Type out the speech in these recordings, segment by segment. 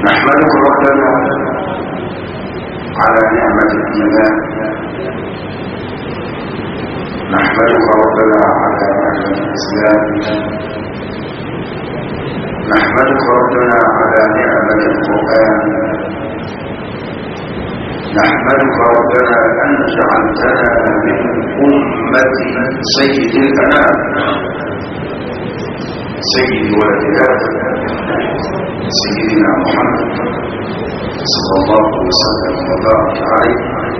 نحمدك ربنا على نعمة الإيمان نحمدك ربنا على نعمة الإسلام نحمدك ربنا على نعمة القرآن نحمدك ربنا أن جعلتنا من أمة سيد الأنام سيد ولد سيدنا محمد صلى الله وسلم وبارك عليه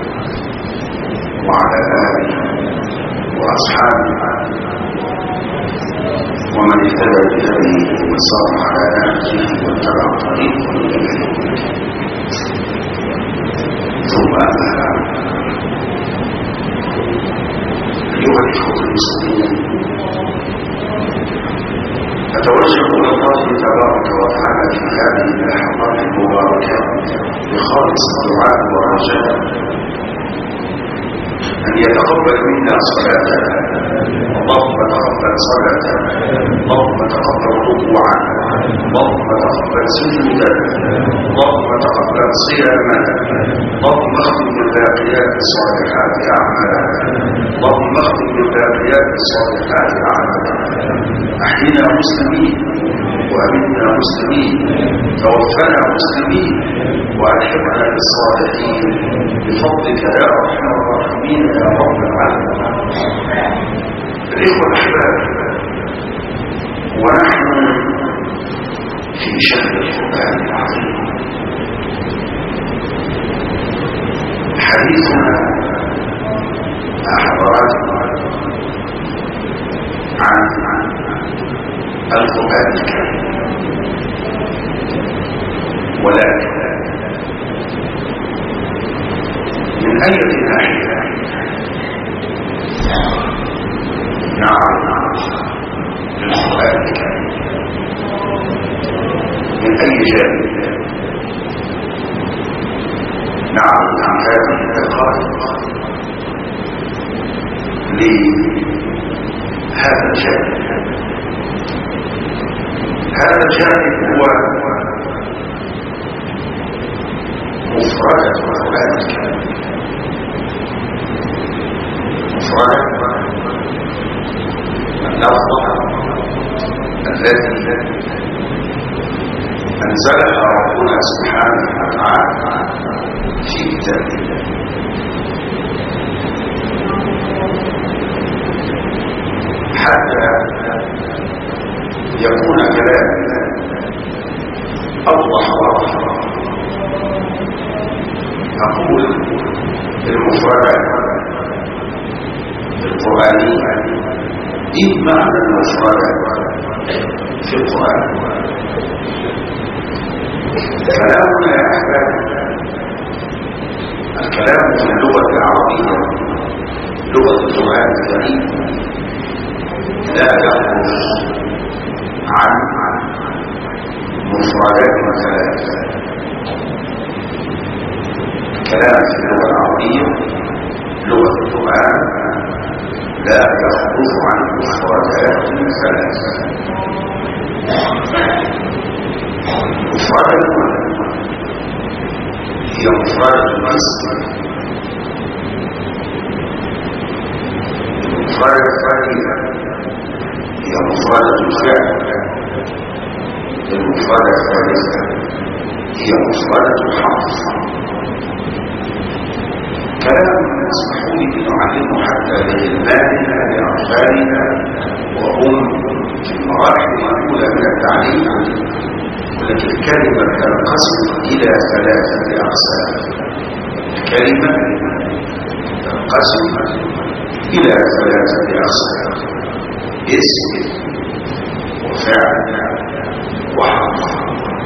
وعلى آله وأصحابه ومن اهتدى بهديه وصار على نهجه واتبع طريقه إلى ثم أما أيها الإخوة المسلمون أتوجه إلى الله تبارك وتعالى في هذه اللحظات المباركة بخالص الدعاء والرجاء أن يتقبل منا صلاتنا اللهم تقبل صلاتنا اللهم تقبل ركوعنا اللهم تقبل سجودنا اللهم تقبل صيامنا اللهم اختم بالباقيات الصالحات أعمالنا اللهم اختم بالباقيات الصالحات أعمالنا أحينا مسلمين وأمنا مسلمين توفنا مسلمين وألحقنا بالصالحين بفضلك يا أرحم الراحمين يا رب العالمين الإخوة الأحباب ونحن في شهر القرآن العظيم حديثنا مع حضراتكم عن القرآن الكريم ولكن من أي ناحية نعم للقرآن الكريم من أي جانب نعم عن هذه الدقائق لهذا الجانب هذا الجانب هو مفردة القرآن الكريم مفردة اللفظ الذي أنزلها ربنا سبحانه وتعالى في كتابه حتى يكون كلامنا أوضح وأوضح أقول المفردات القرآنية إيه معنى المفردات في القرآن كلامنا يا أحباب الكلام في اللغة العربية لغة القرآن الكريم لا يخرج عن مفردات ثلاث كلام في اللغة العربية لغة القرآن لا يخرج عن مفردات ثلاث مفردة هي مفردة الاسم المفردة الثانية هي مفردة الفعل المفردة الثالثة هي مفردة الحرف كلام اسمحوا لي بنعلمه حتى لغلماننا لأطفالنا وهم في المراحل الأولى من التعليم ولكن الكلمة تنقسم إلى ثلاثة أقسام الكلمة تنقسم إلى ثلاثة أقسام اسم وفعل وحرف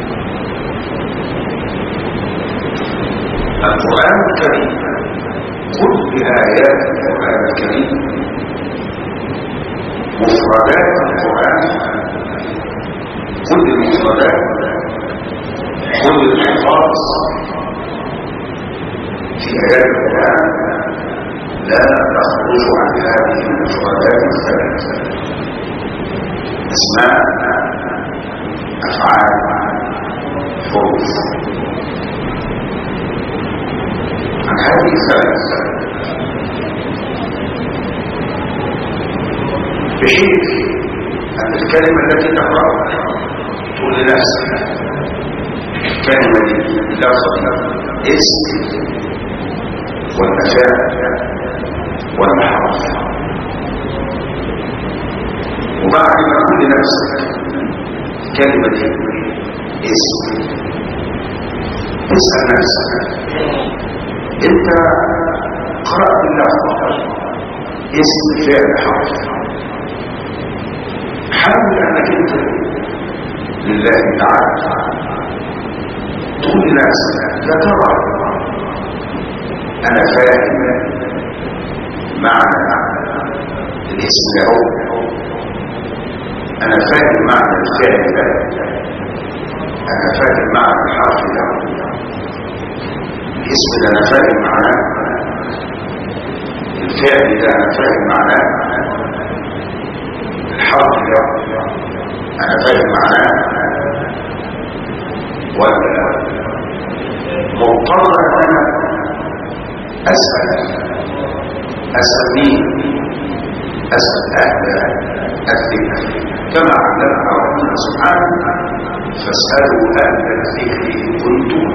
القرآن الكريم كل آيات القرآن الكريم مفردات القرآن كل المفردات كل الحفاظ في آيات القرآن لا تخرج عن هذه المفردات الثلاثة أسماء أفعال حروف عن هذه الثلاث بحيث أن الكلمة التي تقرأها تقول لنفسك الكلمة دي لفظ اسم والأفعال والحرف وبعد ما تقول لنفسك الكلمة دي اسم اسأل نفسك انت قرأت اللفظ اسم فعل حرف حاول انك انت لله تعالى تقول لنفسك يا ترى انا فاهم معنى الاسم ده انا فاهم معنى الفعل ده انا فاهم معنى الحرف ده الاسم ده انا فاهم معناه الفعل ده انا فاهم معناه الحرف ده انا فاهم معناه ولا مضطر انا اسال اسال مين اسال اهل الذكر كما علمنا ربنا سبحانه فاسالوا اهل الذكر ان كنتم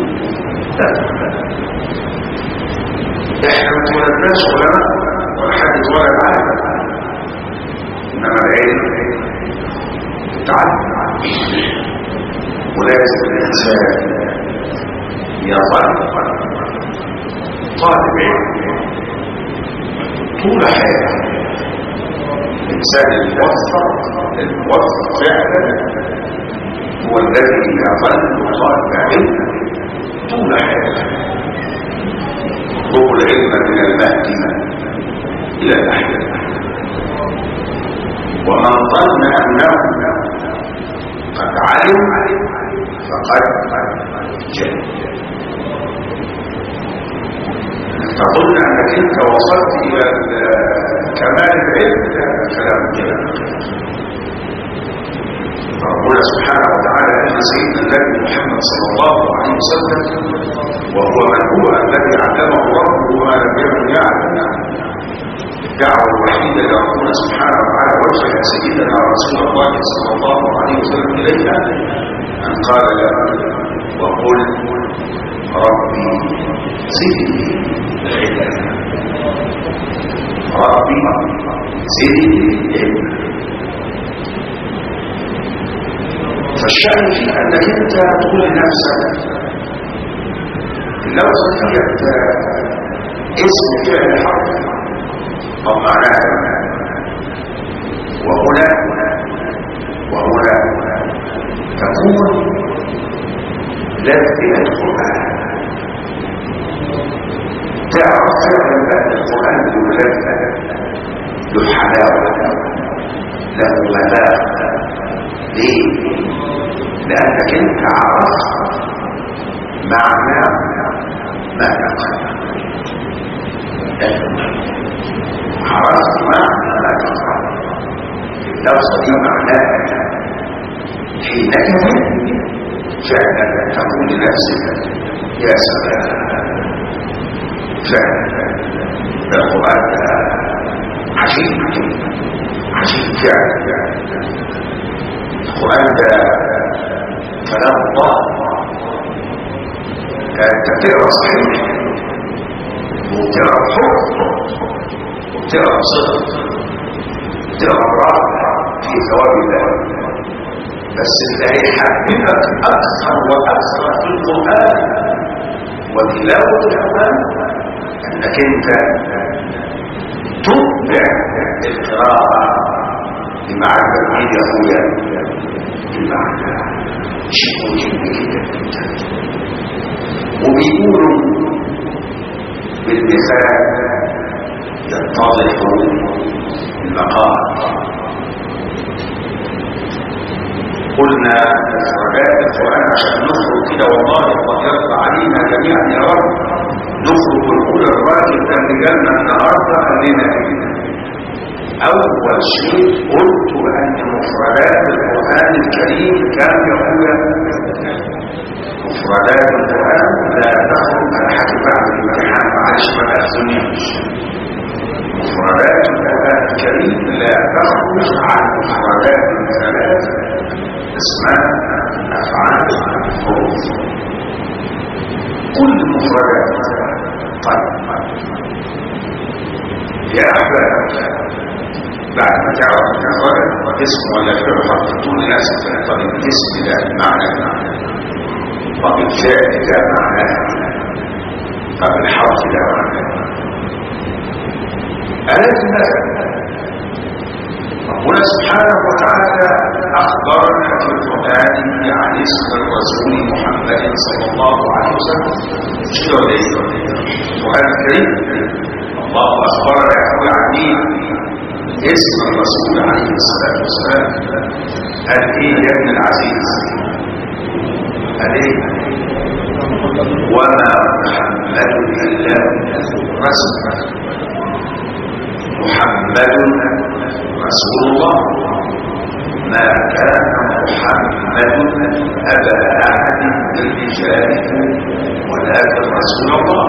احنا ما اتولدناش علماء ولا حد اتولد عالم انما العلم تعلم ولازم الانسان يظل طالب علم طول حياته الانسان الموفق الموفق فعلا هو الذي يظل طالب علم طول حياته يطلب العلم من المهد الى الاحياء ومن ظن انه قد علم فقد جهل تظن انك انت وصلت الى كمال العلم كلام جهل ربنا سبحانه وتعالى ان سيدنا النبي محمد صلى الله عليه وسلم وهو من هو الذي علمه ربه ما لم يكن يعلم الدعوه الوحيده لربنا سبحانه وتعالى وجه سيدنا رسول الله صلى الله عليه وسلم اليها ان قال له وقل ربي زدني علما ربي زدني علما فالشأن في أنك أنت تقول لنفسك لو سميت اسم فعل حرف أو معناها وهنا وهنا تكون لذة القرآن تعرف فعلا بأن القرآن له لذة له حلاوة له مذاق ليه؟ لأنك انت عرفت معنى ما تقرأ عرفت معنى ما تقرأ اللفظة دي معناها حينئذ فعلا تقول لنفسك يا سلام فعلا القرآن عجيب عجيب فعلا القرآن ده كلام الله انت بتقرا صحيح وبتقرا بحب وبتقرا بصدق بتقرا براحه في ثواب الله بس اللي هيحببك اكثر واكثر في القران وتلاوه القران انك انت تتبع القراءه بمعنى العيد يا اخويا بمعنى شيء مهم جدا وبيقولوا بالمثال يتضح المقام قلنا مفردات القرآن عشان نخرج كده والله قد يرضى علينا جميعا يا رب نخرج ونقول الراجل ده اللي جالنا النهارده خلينا كده أول شيء قلت أن مفردات القرآن الكريم كان يقول مفردات القرآن لا تخرج أنا حكي بعد الامتحان معلش ما تأخذنيش مفردات القرآن الكريم لا تخرج عن مفردات ثلاثة اسماء أفعال حروف كل مفردات طيب يا أحباب بعد ما تعرف المفرد اسم ولا فعل حرف طول الناس طب الاسم ده معنى معنى طب الفعل ده معنى طب الحرف ده معنى ألازم ربنا سبحانه وتعالى أخبرنا في القرآن عن اسم الرسول محمد صلى الله عليه وسلم شنو ليه القرآن الكريم الله أخبرنا يقول عن مين اسم الرسول عليه الصلاة والسلام قال ايه يا ابن العزيز قال ايه وما محمد الا رسول محمد رسول الله ما كان محمد ابا احد من رجالكم ولكن رسول الله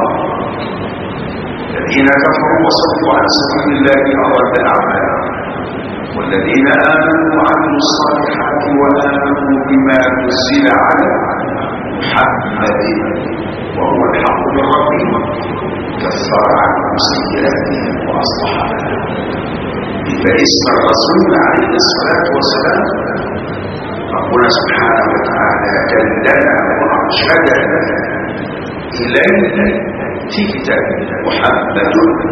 الذين كفروا وصدوا عن سبيل الله أضل الأعمال والذين آمنوا وعملوا الصالحات وآمنوا بما نزل على محمد وهو الحق من ربهم كفر عنهم سيئاتهم وأصلح فاسم الرسول عليه الصلاة والسلام ربنا سبحانه وتعالى كلنا وأرشدنا إليه في كتاب محمد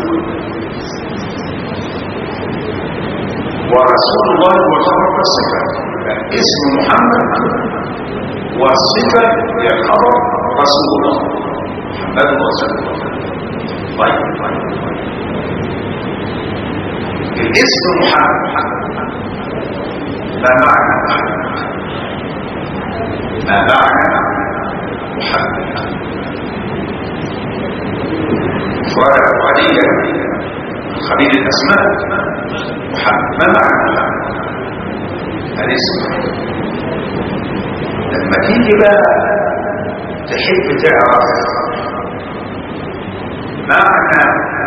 ورسول الله وخبر الصفة اسم محمد والصفة هي خبر رسول الله محمد رسول الله طيب الاسم محمد ما معنى ما معنى محمد فرع عليا خبير الأسماء محمد ما معنى الاسم لما تيجي بقى تحب تعرف معنى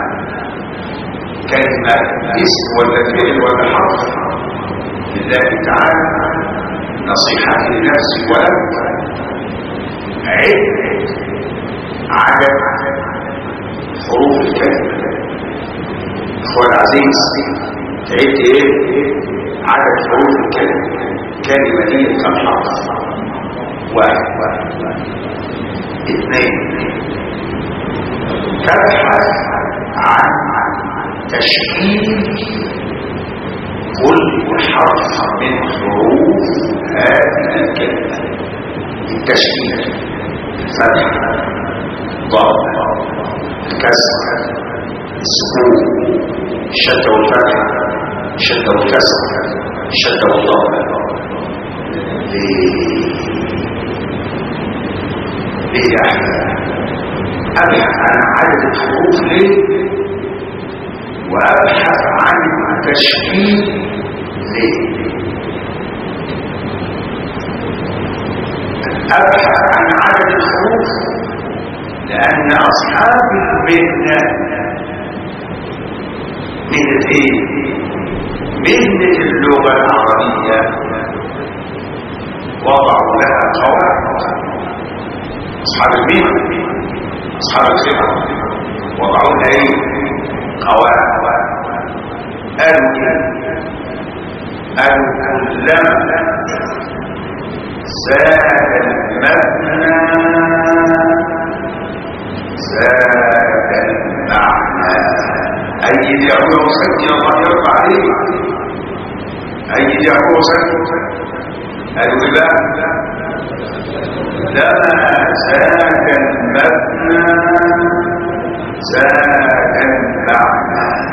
كلمة اسم ولا فعل ولا حرف لله تعالى نصيحة لنفسي ولك عد عدد حروف الكلمة اخوان العزيز تعد ايه عدد حروف الكلمة كلمة دي كم حرف واحد اثنين تبحث عن تشكيل كل حرف من حروف هذه الكلمة التشكيل الفتح ضم الكسر السكون الشدة والفتح الشدة والكسر الشدة والضم ليه ليه يا احمد ابحث عن عدد الحروف ليه وابحث عن تشكيل ليه ابحث عن عدد الحروف لان اصحاب المهنه مهنه ايه مهنه اللغه العربيه وضعوا لها قواعد اصحاب المهنه اصحاب الخبره وضعوا لها ايه قواعد قالوا ايه قالوا كلما زاد المبنى زاد المعنى اي دي اقول وسكت الله يرفع عليه اي دي اقول وسكت قالوا لا لما زاد المبنى زاد المعنى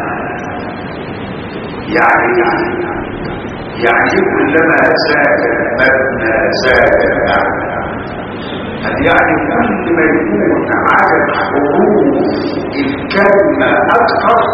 يعني يعني كلما زاد المبنى زاد المعنى هل يعني كل ما يكون عدد حروف الكلمة أكثر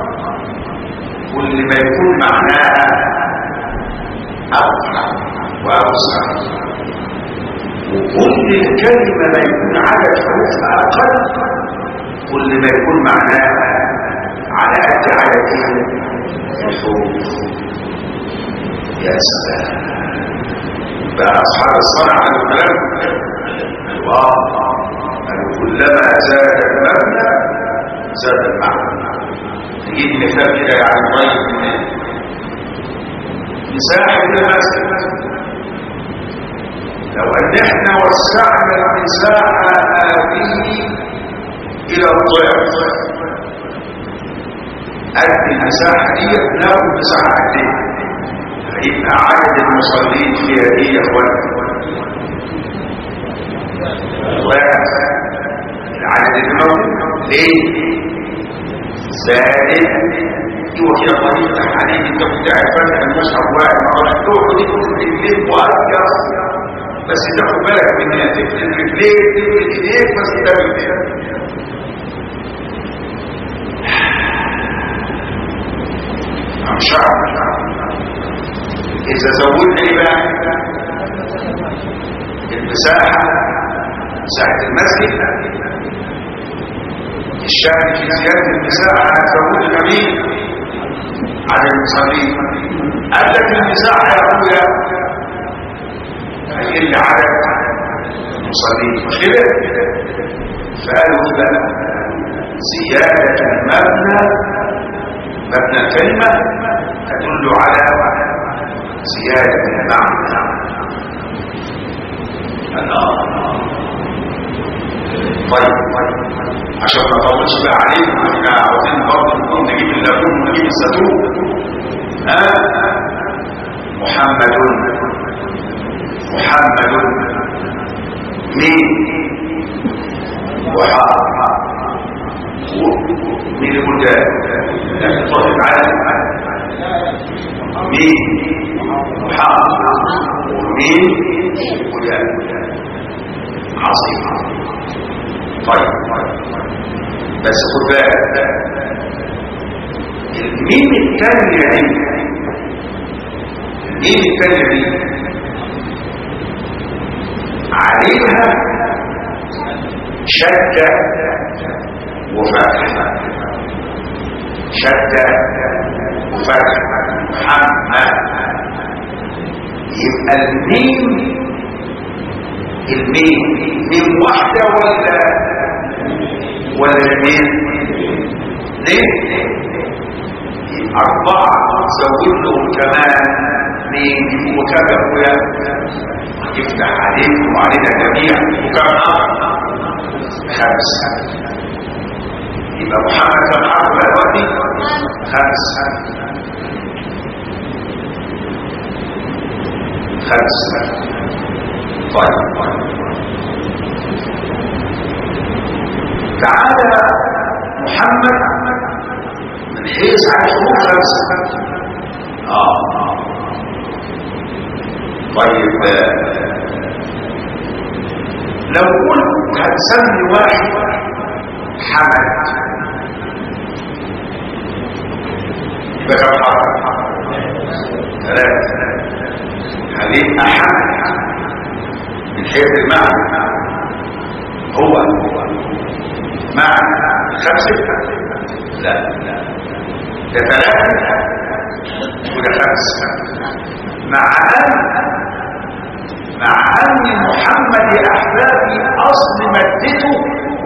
كل ما يكون معناها أكثر وأوسع وكل الكلمة ما يكون عدد حروفها أقل كل ما يكون معناها على قد عدد الحروف يا سلام بقى أصحاب الصنع على الكلام الله قالوا كلما زاد المبنى زاد المعنى نجيب مثال كده يعني طيب مساحة المسجد لو ان احنا وسعنا المساحة هذه الى الضعف قد المساحة دي ناخد مساحة قد هيبقى عدد المصلين فيها ايه يا اخوان ضعف العدد الموجود ليه زائد وهي طريقة حديث انت كنت عارفها المشهر واحد ما راح تقعد دي كنت رجلين وارجع بس تاخد بالك من انها تفرد رجلين تفرد ايديك بس تعمل كده مش عارف اذا زودنا ايه بقى المساحة مساحة المسجد الشاهد في زيادة المساحة هتزود مين على المصلين قالت المساحة يا أخويا هيقل عدد المصلين مش كده فقالوا بقى زيادة المبنى مبنى الكلمة تدل على زيادة المعنى الله طيب طيب عشان ما اطولش بقى عليكم احنا عاوزين برضه نكون نجيب الليمون ونجيب الزيتون ها محمد محمد مين وحاء مين يقول ده طالب على مين وحاء ومين وده عظيم طيب بس خد بالك الميم الثانية دي الميم الثانية دي عليها شدة وفتح شدة وفتح محمد يبقى الميم الميم ميم واحدة ولا ولا اثنين ليه أربعة زود لهم كمان مين يبقوا كم يا أخويا يفتح عليكم وعلينا جميعا وكم خمسة يبقى محمد كم حرف دلوقتي خمسة خمسة طيب تعالى محمد من حيث على الحروف خمسة اه طيب لو قلت هتسمي واحد حمد يبقى كم حرف ثلاثة هيبقى حمد من حيث المعنى هو معنى خمسة لا لا ده ثلاثة وده خمسة مع أن مع أن محمد يا أحبابي أصل مادته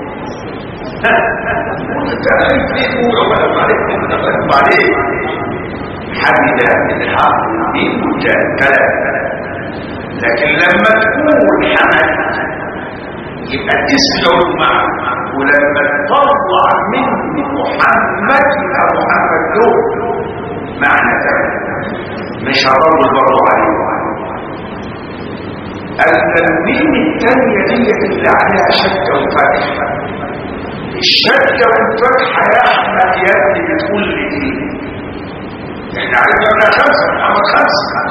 تعرف ليه تقول ولا عليك عليك حمد الحق دين ثلاثة لكن لما تقول حمد يبقى تسمع معه ولما تطلع من محمد يبقى محمد له معنى ثاني مش هطول برضه عليه التنوين الثانية دي اللي عليها شدة وفتح الشدة والفتحة يا أحمد يا ابني بتقول لي ايه؟ احنا عرفنا انها خمسة محمد خمسة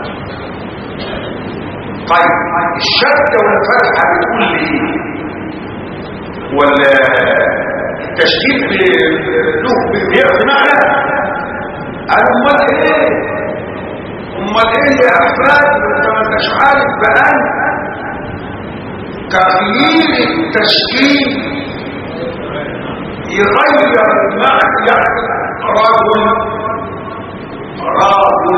طيب الشدة والفتحة بتقول لي ايه؟ ولا التشكيل له بيعطي معنى؟ قال امال ايه؟ امال ايه يا احمد انت ما انتش عارف بقى تغيير التشكيل يغير المعنى يعني رجل رجل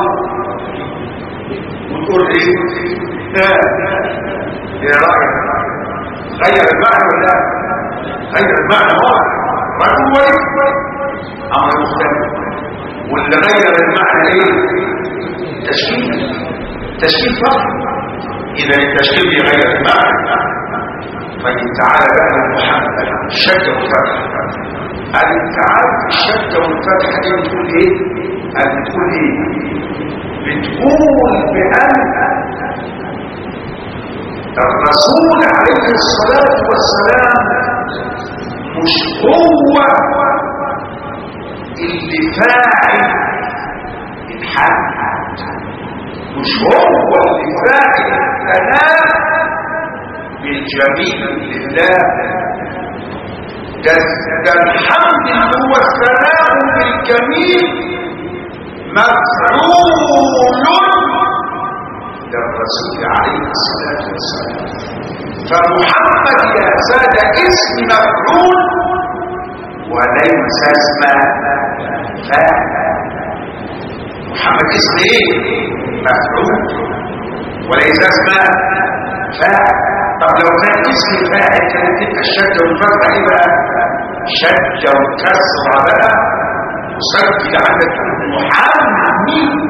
وتقول ايه ده ايه رايك غير المعنى ولا غير المعنى واحد رجل ولد امر مختلف واللي غير المعنى ايه تشكيل تشكيل فقط اذا التشكيل يغير المعنى طيب تعالى بقى محمد الشد والفتح قال تعالى الشد والفتح دي بتقول ايه قال بتقول ايه بتقول بان الرسول عليه الصلاه والسلام مش هو اللي فاعل الحد مش هو اللي فاعل الثناء بالجميل لله ده, ده الحمد اللي هو الثناء بالجميل مفعول للرسول عليه الصلاة والسلام فمحمد يا سادة اسم مفعول وليس اسم فاعل محمد اسم ايه مفعول وليس اسم فاعل طب لو كان اسم فاعل كانت تبقى الشده والفتحه ايه بقى شده وكسره بقى وسجل عندك محمد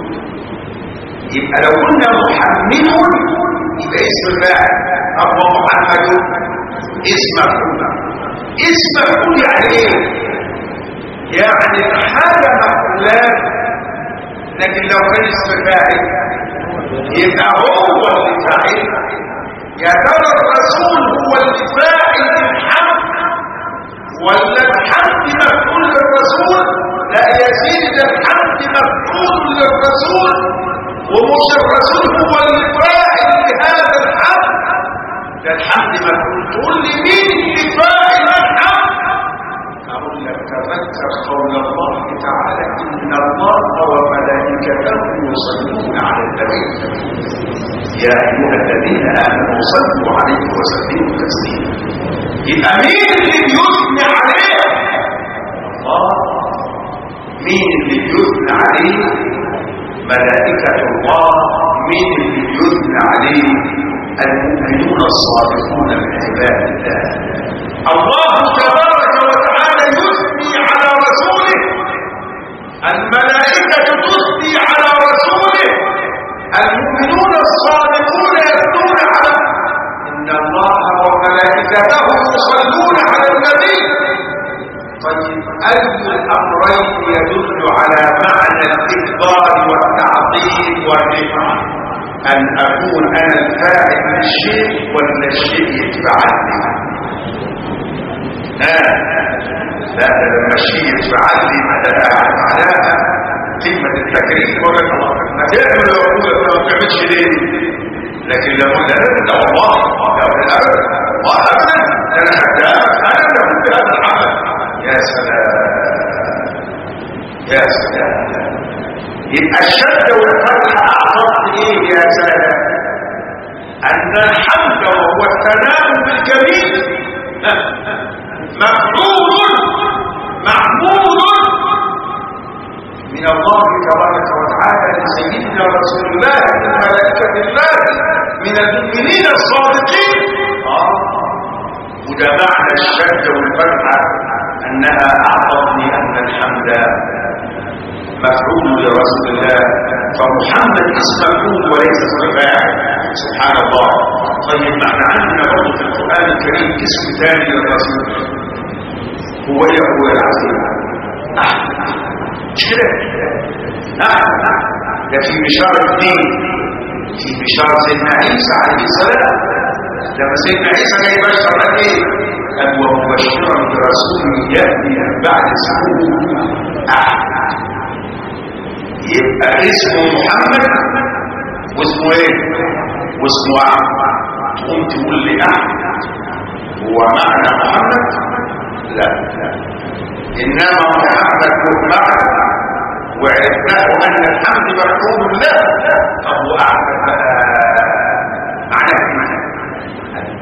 يبقى لو قلنا محمد يبقى اسم فاعل طب محمد اسم مفعول اسم مفعول يعني ايه يعني الحاجه مفعولات لكن لو كان اسم فاعل يبقى هو اللي فاعل يا ترى الرسول هو اللي فاعل الحمد ولا الحمد مفعول للرسول لا يزيد الحمد مفعول للرسول ومش الرسول هو اللي فاعل لهذا الحمد ده الحمد مفعول تقول لي مين اللي فاعل الحمد اقول لك تذكر قول الله تعالى ان الله وملائكته يصلون على النبي يا ايها الذين امنوا صلوا عليه وسلموا تسليما يبقى مين اللي بيثني عليه الله مين اللي بيثني عليه ملائكه الله مين اللي بيثني عليه المؤمنون الصادقون من عباد الله الله تبارك وتعالى يثني على رسوله الملائكة تثني على رسوله المؤمنون الصادقون يثنون على إن الله وملائكته يصلون على النبي طيب أي الأمرين يدل على معنى الإكبار والتعظيم والرفعة أن أكون أنا الفاعل للشيء ولا الشيء يتبعني لا لا ده لما الشيء يتفعل لي معناها معناها كلمة التكريم يقول لك الله ما تعمل لو اقول لك ما بتعملش ليه لكن لو قلنا لا والله لو قلنا والله ابدا ده انا خدام انا اللي قلت هذا العمل يا سلام يا سلام يبقى الشد والفتح اعطت ايه يا سلام ان الحمد وهو الثناء بالجميل مفعول محمود من الله تبارك وتعالى لسيدنا رسول الله من ملائكة الله من المؤمنين الصادقين آه. وده معنى الشد والفتحة أنها أعطتني أن الحمد مفعول لرسول الله فمحمد اسم مفعول وليس اسم فاعل سبحان الله طيب معنى عندنا برضه في القرآن الكريم اسم ثاني للرسول هو ايه هو العظيم احمد مش كده احمد ده في بشارة اثنين في بشارة سيدنا عيسى عليه السلام لما سيدنا عيسى جاي بشر قال ايه قال ومبشرا برسول ياتي من بعد اسمه احمد يبقى اسمه محمد واسمه ايه واسمه احمد تقوم تقول لي احمد هو معنى محمد لا لا انما محمد له معنى وعرفناه ان الحمد مفعول له فهو احمد معنى معنى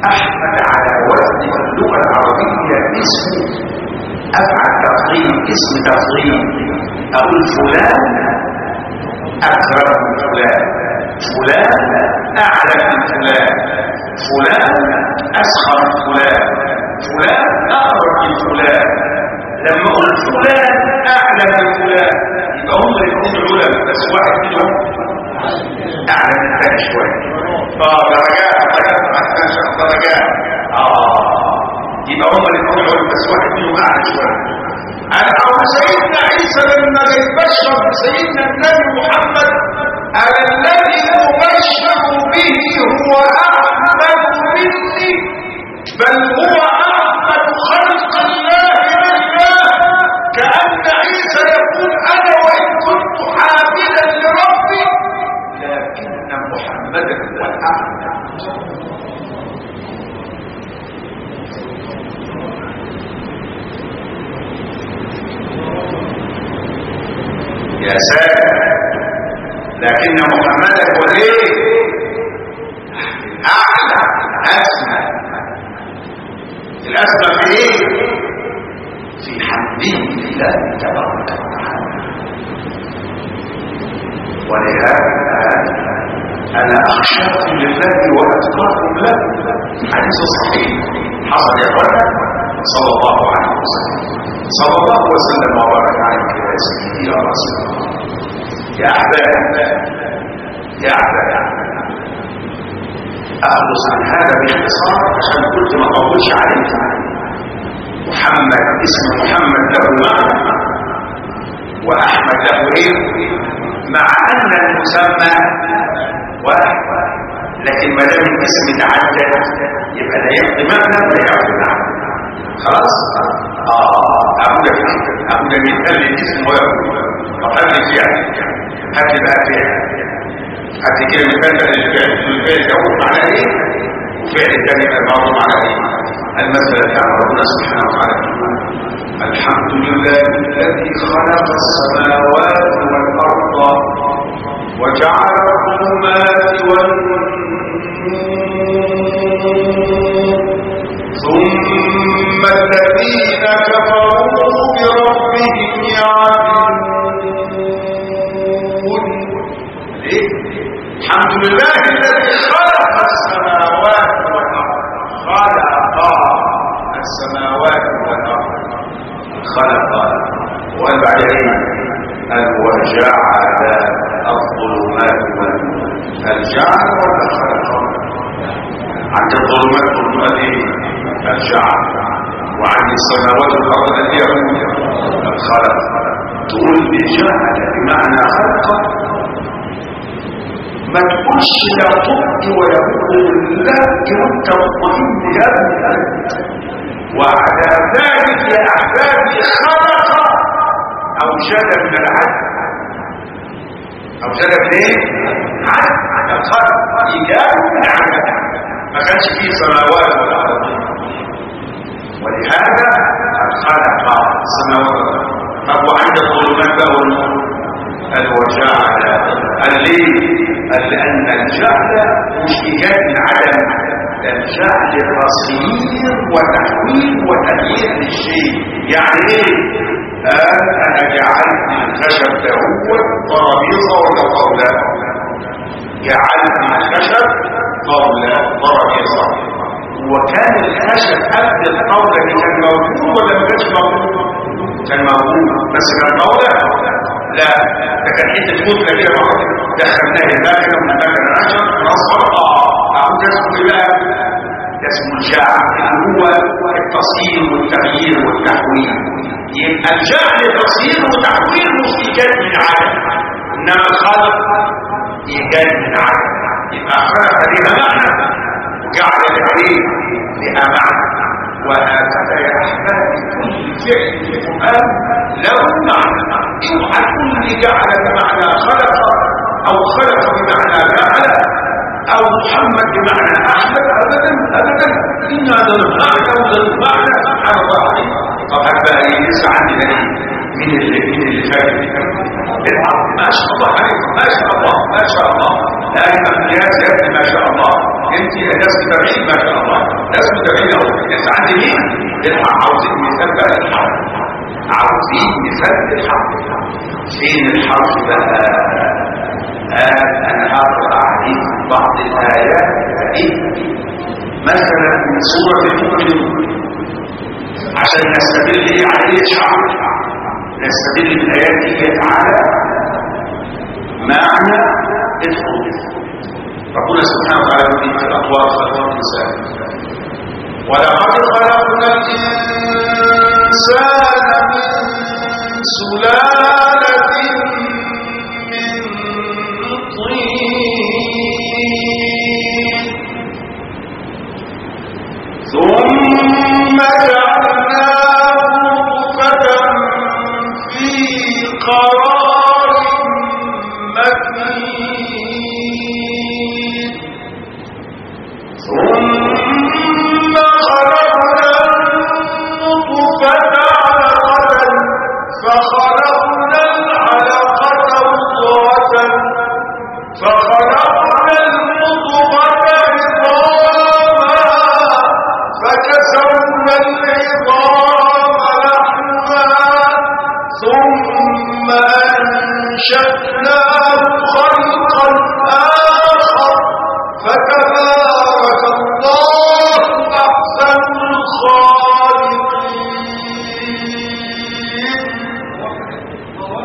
احمد على وزن اللغه العربيه اسم افعل تفضيل اسم تفضيل اقول فلان اكرم من فلان فلان اعلى من فلان فلان اسخر من فلان فلان اقرب من فلان لما اقول فلان اعلى من فلان يبقى هم الاثنين علماء بس واحد منهم اعلى من الثاني شويه اه درجات درجات درجات اه يبقى هم الاثنين علماء بس واحد منهم اعلى شويه انا او سيدنا عيسى لما يبشر سيدنا النبي محمد على الذي ابشر به هو احمد مني بل هو احمد خلق الله لله كان عيسى يقول انا وان كنت حاملا لربي لكن محمدا هو الاحمد يا ساتر لكن محمدا هو ايه اعلى اسمى الاسمى في ايه في حمده لله تبارك وتعالى ولهذا انا اخشاكم لله واتقاكم له حديث صحيح حصل يا اخوانا صلى الله عليه وسلم صلى الله وسلم وبارك عليك يا سيدي يا رسول الله يا احباب يا احباب اخلص عن هذا باختصار عشان كنت ما اطولش عليك محمد اسم محمد له معنى واحمد له ايه مع ان المسمى واحد لكن ما دام الاسم تعدد يبقى لا يقضي معنى ولا يقضي معنى خلاص اه اقول لك اقول لك مثال الاسم ويقضي فقد الفعل هات لي بقى فعل هات لي كده مثال للفعل الفعل يقول معناه ايه وفعل الثاني يبقى برضه معناه ايه المثل بتاع ربنا سبحانه وتعالى الحمد لله الذي خلق السماوات والارض وجعل الظلمات والنور ثم الذين كفروا بربهم يعدلون ليه؟ الحمد لله الذي خلق السماوات والارض خلق السماوات والارض خلق وقال بعدين قال وجعل الظلمات والنور الجعل ولا خلق عند الظلمات والنور الجعل وعن السماوات والارض الذي يقول الخلق تقول بجعل بمعنى خلق ما تقولش لا تبقي ولا تقول لا كنت مطمئن يا ابن وعلى ذلك يا احبابي خلق اوجد من العدل اوجد من ايه عدل الخلق ايجاد من عدل ما كانش فيه سماوات ولا ارض ولهذا خلق السماوات طب وعند الظلمات بقى والنور قال وجعل قال ليه قال لان الجعل مش ايجاد من عدم الجعل تصغير وتحويل وتغيير للشيء يعني ايه قال انا جعلت الخشب ده هو ترابيزه ولا طاوله جعلت الخشب طاوله ترابيزه وكان الخشب قبل الطاوله دي كان موجود ولا ما كانش موجود كان موجود بس كان طاوله لا ده كان حته كتله كده فقط دخلناها المكنه من المكنه العشر نصفر اه اقول ده اسمه ايه بقى ده اسمه الجعل اللي هو التصيير والتغيير والتحويل يبقى الجعل تصيير وتحويل مش ايجاد من عدم انما الخلق ايجاد من عدم يبقى خلق لها معنى وجعل لها لها معنى وهكذا يا احبابي كل فعل في القران له معنى اوعى كل جعل بمعنى خلق او خلق بمعنى جعل او محمد بمعنى احمد ابدا ابدا ان هذا المعنى ولا المعنى سبحان الله عليه طب هبقى ايه لسه عندنا ايه من اللي من اللي فاكر العرض ما شاء الله عليك ما شاء الله ما شاء الله لا يبقى يا ابني ما شاء الله انت يا ناس تبعين ما شاء الله ناس متابعين اهو الناس عندي مين الحق عاوزين مثال بقى الحق عاوزين مثال الحق فين الحرف بقى قال انا هقرا عليكم بعض الايات ايه مثلا من سوره المؤمنون عشان نستدل ايه على ايه شعب نستدل بالايات دي على معنى الخروج ربنا سبحانه وتعالى يقول في الاطوار خلق الانسان ولقد خلقنا الانسان من سلاله من طين ثم جعلناه نطفه في قرار مكين ثم خلقنا النطفة علقة فخلقنا العلقة مضغة فخلقنا المضغة عظاما فكسونا العظام لحما ثم أنشأناه خلقا آخر فتبارك الله أحسن الخالقين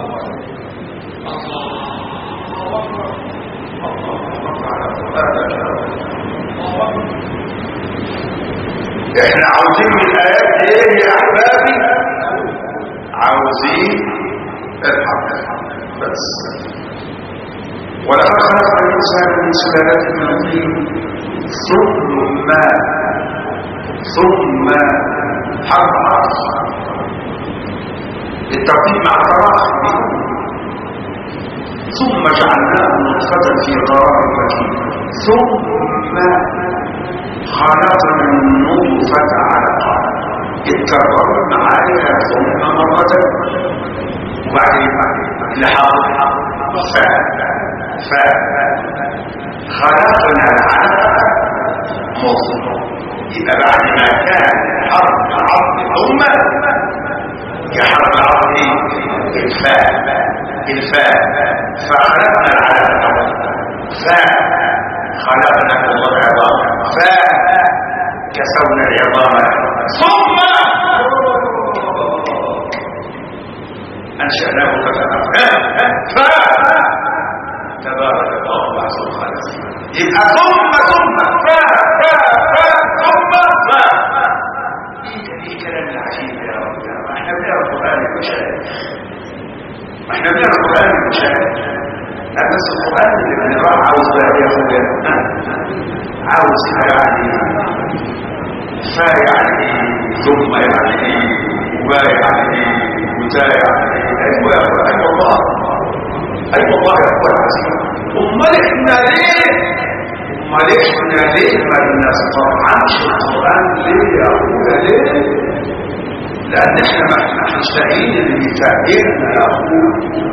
احنا عاوزين من الايات دي ايه يا احبابي عاوزين الحق بس ولقد خلقنا الانسان من سلاله من طين ثم ثم حرف عطف الترتيب مع التراخي ثم جعلناه نطفة في قرار مكين ثم خلقنا النطفة علقة اتكرر معايا ثم مرة وبعدين لحظة فاء فاء خلقنا العلقة مضغة يبقى بعد ما كان حرف عرض ثم كحرف عرض ايه الفاء الفاء فخلقنا العلقة فاء خلقنا العظام فاء كسونا العظام ثم انشأناه فتنفى فاء تبارك الله احسن الخالقين يبقى ثم ثم فاء فاء فاء ثم فاء ايه الكلام العجيب يا رب ما احنا بنقرا القران المشاهد ما احنا بنقرا القران المشاهد لا بس القران اللي بنقراه عاوز بقى ايه يا اخويا عاوز يعني فا يعني ثم يعني وبا يعني وتا يعني ايوه يا اخويا ايوه الله ايوه الله يا اخويا العزيز امال احنا ليه امال احنا ليه ما بنستطعمش القران ليه يا اخويا ليه لان احنا ما احنا مش لاقيين اللي يفهمنا يا اخويا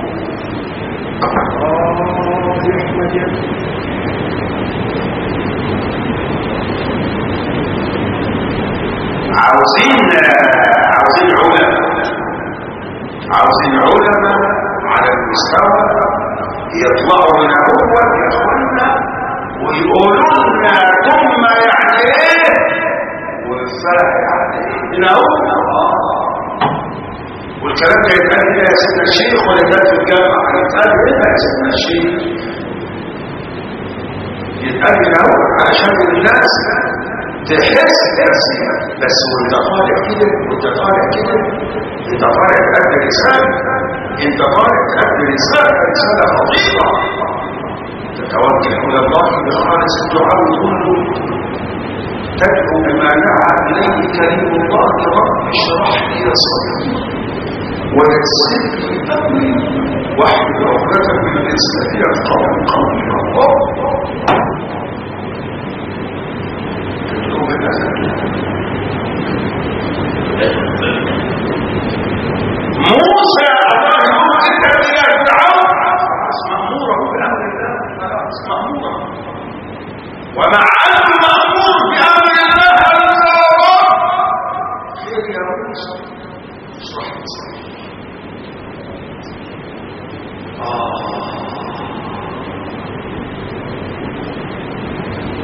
عاوزين عاوزين علماء عاوزين علماء على المستوى يطلعوا من اول يا اخوانا ويقولوا لنا ثم يعني ايه والفاء يعني ايه من اول والكلام ده يتقال كده يا سيدنا الشيخ ولا ده في الجامعه يتقال هنا يا سيدنا الشيخ يتقال من اول علشان الناس تحس نفسها بس وانت طالع كده وانت طالع كده انت طالع تقدر رسالة انت طالع تقدر رسالة رسالة خطيرة تتوجه الى الله بخالص الدعاء كله تدعو بما دعا اليه كريم الله رب اشرح لي صدري ويسر لي امري واحلل عقدة من لساني يفقهوا قولي الله موسى الله يقول انت يا فرعون خلاص مأمورة بأمر الله خلاص مأمورة ومع أنه مأمور بأمر الله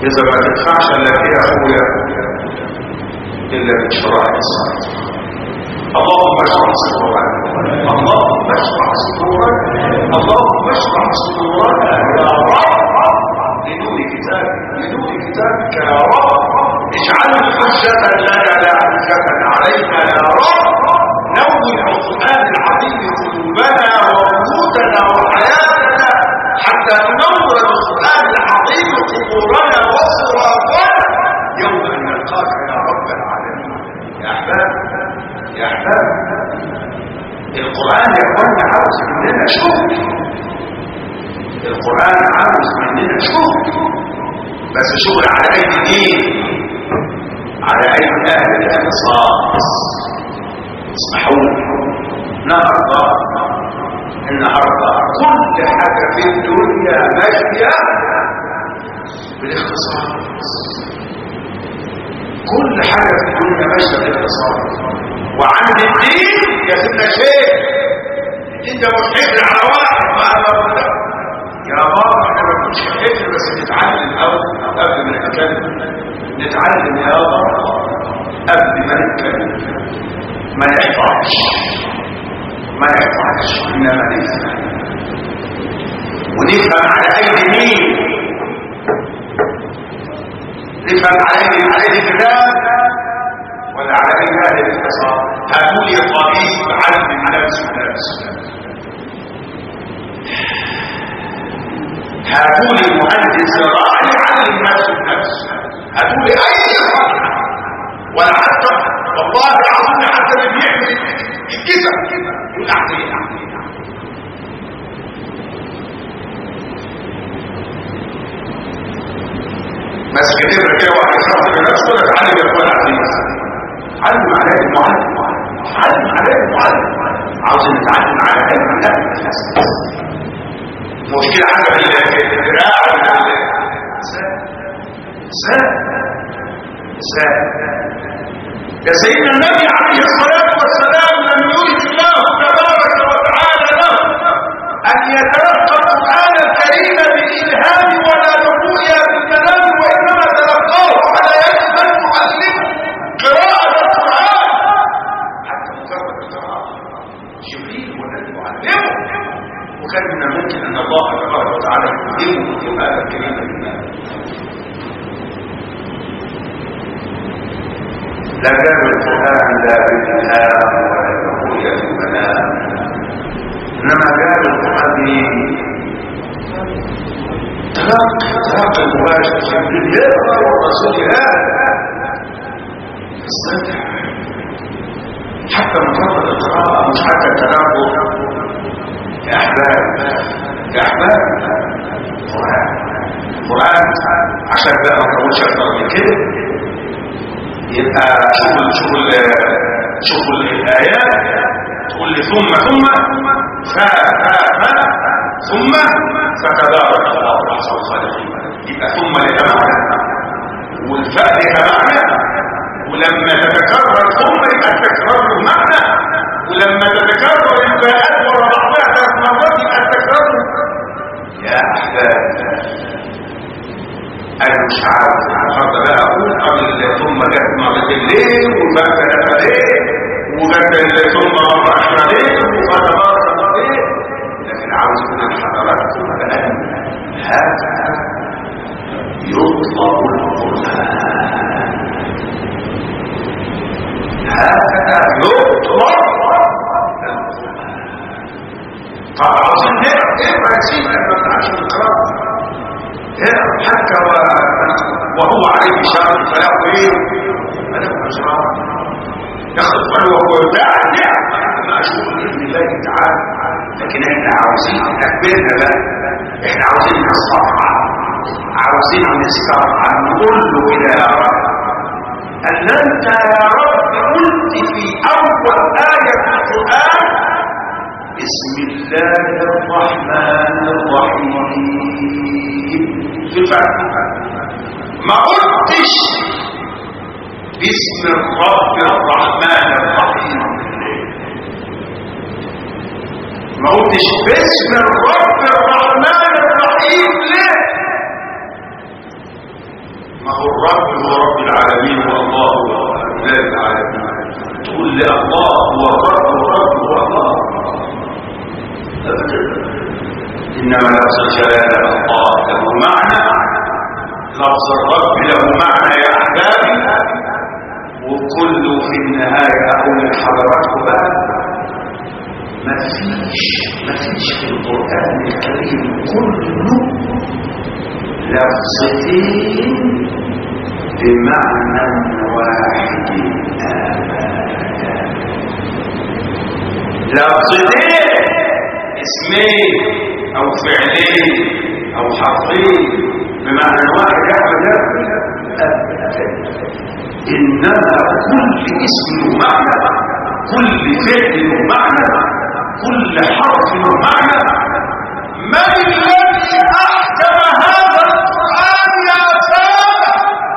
واذا ما تدفعش الا في اخويا الا بشرائع الصلاه اللهم اشرح صدورنا اللهم اشرح صدورنا اللهم اشرح صدورنا يا رب لنور كتابك لنور كتابك يا رب اجعله حجة لنا لا حجة علينا يا رب نور القرآن العظيم قلوبنا ووجودنا وحياتنا حتى ننور القرآن العظيم قبورنا وصراطنا يوم أن نلقاك يا رب العالمين يا أحباب يا أحباب القرآن يا أخوانا عاوز مننا شغل القرآن عاوز مننا شغل بس شغل على أيدي مين؟ على أيدي أهل الإخلاص اسمحوا لي النهارده النهارده كل حاجة في الدنيا ماشية بالاختصاص كل حاجة في الدنيا ماشية بالاختصاص وعند الدين يا سيدنا شيخ انت مش حجر على واحد ما أنا يا بابا احنا ما كنتش حجر بس نتعلم الاول قبل ما نتكلم نتعلم يا بابا قبل ما نتكلم ما نحفظش ما نحفظش انما نفهم ونفهم على ايدي مين نفهم على ايدي على ايدي الكتاب ولا على ايدي اهل الاختصار هاتوا لي طبيب علم النفس والنفس هاتوا لي مهندس زراعي علم النفس والنفس هاتوا لي اي صنعه ولا حتى والله العظيم حتى اللي بيعمل الجسم يقول اعطيه ماسك الابره كده واحد يخاف بنفسه ولا تعلم يا اخوان عزيز علم على المعلم علم على المعلم عاوز نتعلم على علم لا مشكله حاجه في الدراع ولا سهل سهل يا سيدنا النبي عليه الصلاة والسلام لم يرد الله تبارك وتعالى له أن يتلقى القرآن الكريم بالإلهام ولا بالرؤيا بالمنام وإنما تلقاه على يد من يعلمه قراءة القرآن حتى مجرد القراءة جبريل هو الذي يعلمه وكان من الممكن أن الله تبارك وتعالى يعلمه القرآن الكريم بالمنام لا كان القرآن لا بالإلهام ولا برؤية المنام إنما كان القرآن تلقي تلقي المباشر جبريل يقرأ والرسول هذا استمتع حتى مجرد القراءة مش حتى التنبؤ يا أحباب يا أحباب القرآن القرآن عشان بقى ما نقولش أكتر من كده يبقى شوف شوف شوف الايات تقول لي ثم ثم فا فا فا ثم فتبارك الله احسن الخالقين يبقى ثم لها معنى والفاء لها معنى ولما تتكرر ثم يبقى التكرار له معنى ولما تتكرر الفاءات ورا بعضها ثلاث مرات يبقى التكرار يا احباب انا مش عارف النهارده بقى اقول قبل ثم جت مرتين ليه وبقى ثلاثه ليه وجت ثم ربعنا ليه وفتبارك ليه لكن عاوز اقول لحضراتكم بان هذا يطلب القران هكذا يطلب طب عاوزين نقرا نقرا يا سيدي ما عشان نقرا حتى وهو عليه شر فله ايه فله اجرار يخرج ولو وهو يدعى نعم ما اشوف باذن الله تعالى لكن احنا عاوزين نكبرنا بقى احنا عاوزين نصفع عاوزين نسترعى نقول له كده يا رب ان انت يا رب قلت في اول ايه في القران بسم الله الرحمن الرحيم في الفتح ما قلتش باسم الرب الرحمن الرحيم ما قلتش باسم الرب الرحمن الرحيم ليه الرب هو رب العالمين والله هو اله العالمين تقول لي الله هو الرب والرب هو الله أبدا إنما لفظ الجلالة الله له معنى لفظ الرب له معنى يا أحبابي وكل في النهاية أقول لحضراتكم بقى ما فيش ما فيش في القرآن الكريم كله لفظتين بمعنى واحد لفظتين اسمين او فعلين او حرفين بمعنى واحد يا احمد ابدا انما كل اسم له معنى كل فعل له معنى كل حرف له معنى من الذي احكم هذا القران يا سامح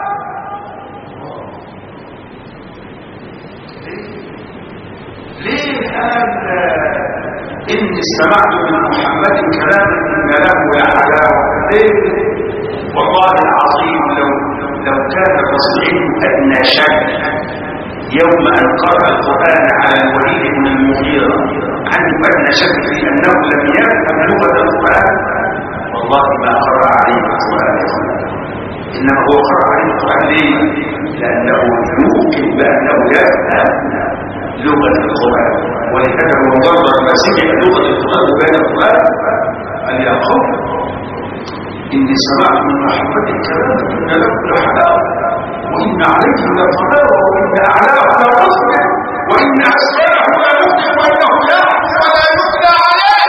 ليه هذا إني استمعت من محمد كلام إن له يا حلاوة ليه والله العظيم لو لو كان تصنيعه أدنى شك يوم أن قرأ القرآن على الوليد بن المغيرة عنده أدنى شك في أنه لم يفهم لغة القرآن والله ما قرأ عليه القرآن إنما هو قرأ عليه القرآن ليه؟ لأنه يوقن بأنه يفهم لغة القرآن ولهذا هو مجرد ما سمع لغة القرآن وبين القرآن قال يا قوم إني سمعت من محمد الكلام إن له لحلاوة وإن عليه لطلاوة وإن أعلاه لرزق وإن أسفله لمسلم وإنه يحكم ولا يتلى عليه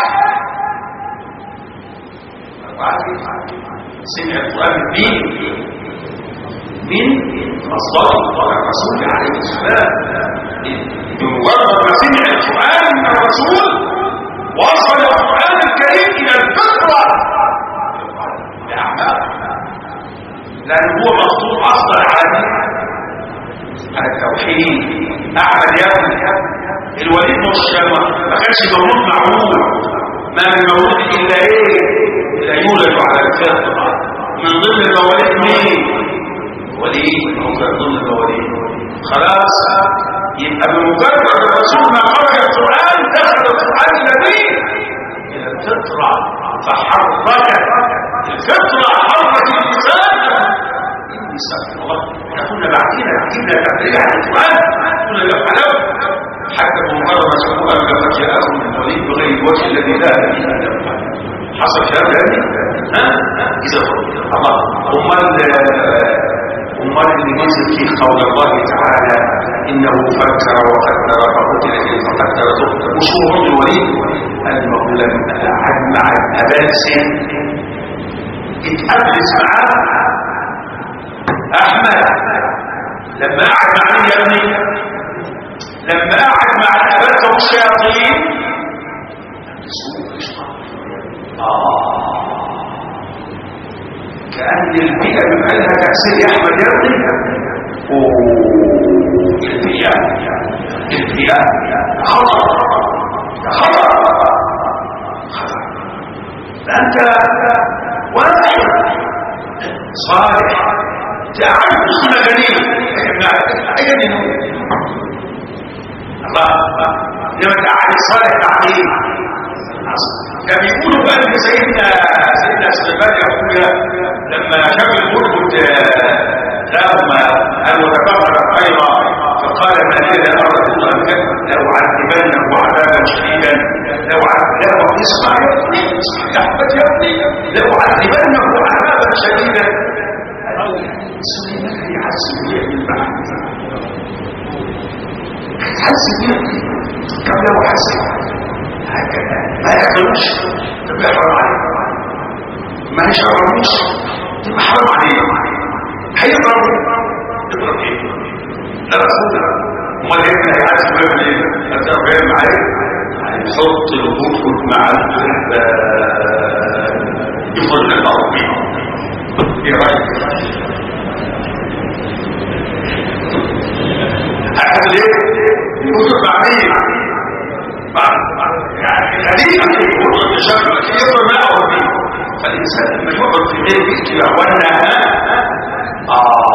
وبعدين سمع القرآن مين؟ من الصادق الرسول عليه السلام بمجرد ما سمع القرآن من الرسول وصل القرآن الكريم إلى الفطرة لأعمال لأن هو مخطوط أصلا على على التوحيد أحمد يا ابني الوليد مش ما كانش مولود معمول ما من مولود إلا إيه إلا يولد على الفطرة من ضمن المواليد مين وليد هو كان ضمن المواليد خلاص يبقى بمجرد الرسول ما قرأ القرآن دخل القرآن الذي إلى الفطرة فحركت الفطرة حركت اللسان إني سأل الله احنا كنا بعدين جبنا تفريع عن القرآن كنا نفعله حتى بمجرد ما سمعوا أن لقد جاءهم من وليد بغير الوجه الذي لا نبي أن يفعل حصل كلام ذلك ها إذا الله أمال أمال اللي نزل فيه قول الله تعالى إنه فكر وقدر فقتل كيف فقدر تقتل مش هو رجل وليد المولى قعد مع الأبان سن اتقابلت معاه أحمد لما قعد معاه يا ابني لما قعد مع الأبان والشياطين آه كأن البيئة بما لها تأثير يا أحمد يا ابني البيئة البيئة خطر خطر خطر فأنت واحد صالح تعرف اسم غني أين الله لما تعالي صالح تعليم كان بيقولوا بقى ان سيدنا سيدنا سليمان يقول لما شاف البرد لهم ان تكبر خيرا فقال ما لي لا ارى الا ان لو عذبنه عذابا شديدا لو عذبنه اسمع يا ابني اسمع يا احمد يا ابني لو عذبنه عذابا شديدا سليمان يعذب يعمل معه هتحسب يعمل كم لو حسب هكذا ما يعملوش تبقى حرام عليه ما يشعرونش تبقى حرام عليه هيضرب يضرب ايه لا رسول امال ايه اللي هيعرف يعمل ايه هتعرف يعمل عليه هيحط البطل مع يخرج الارض ايه رايك هعمل ايه البطل مع مين يعني غريب يقول الشر كثير ما هو فيه فالإنسان لما يقعد في غير بيته ولا آه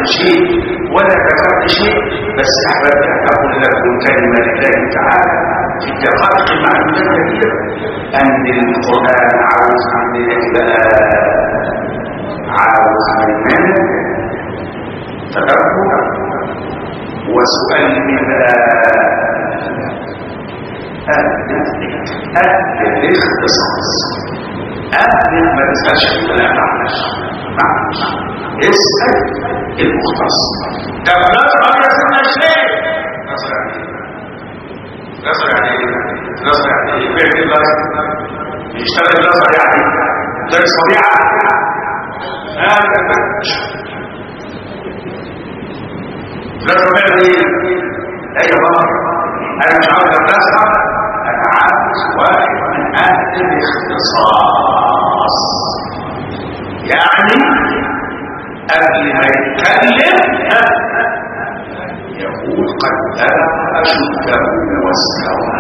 شيء ولا ذكرت شيء بس احببت ان اقول لكم كلمه لله تعالى في دقائق معلومات كثيره ان القران عاوز مننا بقى عاوز مننا تدبر وسؤال بقى أهل الاختصاص أهل ما تسألش لا معلش معلش اسأل المختص طب نظرة يا سيدنا الشيخ نظرة يعني ايه؟ نظرة يعني ايه؟ نظرة يعني ايه؟ بيعمل نظرة يشتغل نظرة يعني زي صبيعة هذا فتش نظرة بيعمل ايه؟ ايوه بابا انا مش عاوز نظرة انا عاوز واحد من اهل الاختصاص يعني قبل ما يتكلم يقول قد بلغ اشده واستوى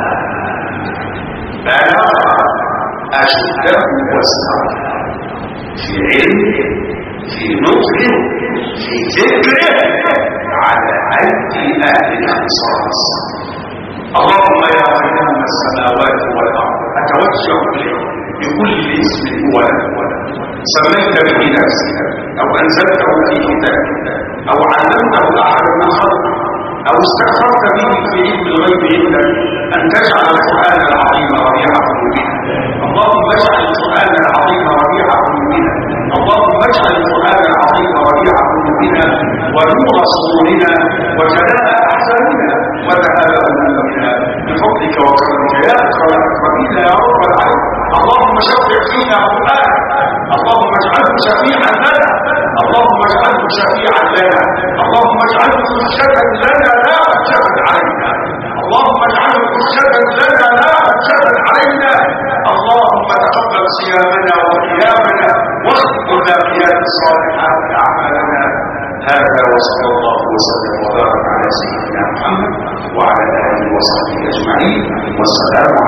بلغ اشده واستوى في علمه في نطقه في ذكره على ايدي اهل الاختصاص اللهم يا قيوم السماوات والارض اتوجه بكل اسم هو لك سميت به نفسك او انزلته في كتابك او علمته احد من خلقك او استغفرت به في علم الغيب عندك ان تجعل القران العظيم ربيع قلوبنا اللهم اجعل القران العظيم ربيع قلوبنا اللهم اجعل القران العظيم ربيع قلوبنا ونور صدورنا وجلاء احزاننا وذهاب همومنا بفضلك وكرمك يا اكرم الاكرمين يا رب العالمين اللهم شفع فينا قرآن اللهم اجعله شفيعا لنا اللهم اجعله شفيعا لنا اللهم اجعله حجة لنا لا حجة علينا اللهم اجعله حجة لنا لا حجة علينا اللهم تقبل صيامنا وقيامنا واختم الباقيات الصالحات اعمالنا هذا وصلى الله وسلم وبارك على سيدنا محمد وعلى اله وصحبه اجمعين والسلام